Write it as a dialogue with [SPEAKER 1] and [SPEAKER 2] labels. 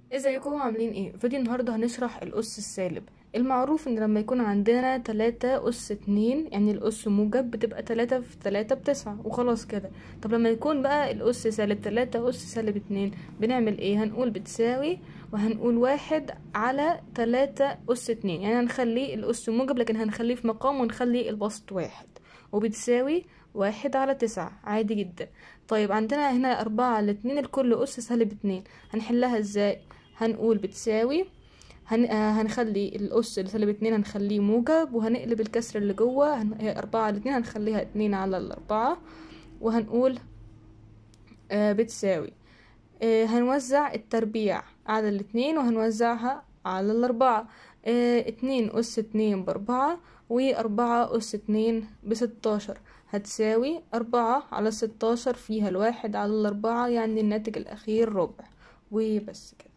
[SPEAKER 1] ازيكم عاملين ايه فيديو النهارده هنشرح الاس السالب المعروف ان لما يكون عندنا تلاتة اس اتنين يعني الاس موجب بتبقى تلاتة في تلاتة بتسعة وخلاص كده طب لما يكون بقى الاس سالب تلاتة اس سالب اتنين بنعمل ايه هنقول بتساوي وهنقول واحد على تلاتة اس اتنين يعني هنخلي الاس موجب لكن هنخليه في مقام ونخلي البسط واحد وبتساوي واحد على تسعة عادي جدا طيب عندنا هنا أربعة على اتنين الكل أس سالب اتنين هنحلها ازاي هنقول بتساوي هن... آه هنخلي الأس اللي سالب اتنين هنخليه موجب وهنقلب الكسر اللي جوه هن... هي أربعة على اتنين هنخليها اتنين على الأربعة وهنقول آه بتساوي آه هنوزع التربيع على الاتنين وهنوزعها على الأربعة آه اتنين أس اتنين بأربعة وأربعة أس اتنين بستاشر هتساوي أربعة على ستاشر فيها الواحد على الأربعة يعني الناتج الأخير ربع وبس كده